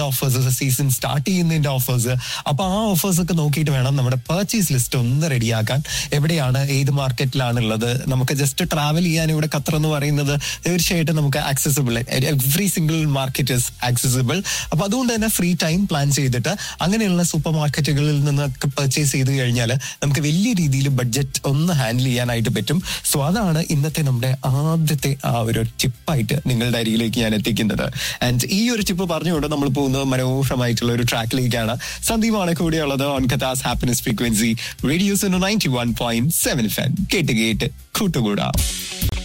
offers season start ചെയ്യുന്നതിന്റെ offers അപ്പൊ ആ ഓഫേഴ്സ് ഒക്കെ നോക്കിയിട്ട് വേണം നമ്മുടെ പർച്ചേസ് ലിസ്റ്റ് ഒന്ന് റെഡിയാക്കാൻ എവിടെയാണ് ഏത് മാർക്കറ്റിലാണ് ഉള്ളത് നമുക്ക് ജസ്റ്റ് ട്രാവൽ ചെയ്യാൻ ഇവിടെ ഖത്തർ എന്ന് പറയുന്നത് തീർച്ചയായിട്ടും നമുക്ക് accessible every single market is accessible അപ്പൊ അതുകൊണ്ട് തന്നെ ഫ്രീ ടൈം പ്ലാൻ ചെയ്തിട്ട് അങ്ങനെയുള്ള സൂപ്പർ മാർക്കറ്റുകളിൽ നിന്നൊക്കെ പർച്ചേസ് ചെയ്ത് കഴിഞ്ഞാൽ നമുക്ക് വലിയ രീതിയിൽ ബഡ്ജറ്റ് ഒന്ന് ഹാൻഡിൽ ചെയ്യാനായിട്ട് പറ്റും സോ അതാണ് ഇന്നത്തെ നമ്മുടെ ആദ്യത്തെ ആ ഒരു ടിപ്പായിട്ട് നിങ്ങളുടെ അരികിലേക്ക് ഞാൻ എത്തിക്കുന്നത് ആൻഡ് ഈ ഒരു ടിപ്പ് പറഞ്ഞുകൊണ്ട് നമ്മൾ പോകുന്നത് മനോഹരമായിട്ടുള്ള ഒരു ട്രാക്കിലേക്കാണ് സന്ദീപാണ് കൂടെയുള്ളത് ഓൺ കഥാസ് happiness frequency radio's ninety one point seven ഫാൻ കേട്ട് കേട്ട് കൂട്ടുകൂടാം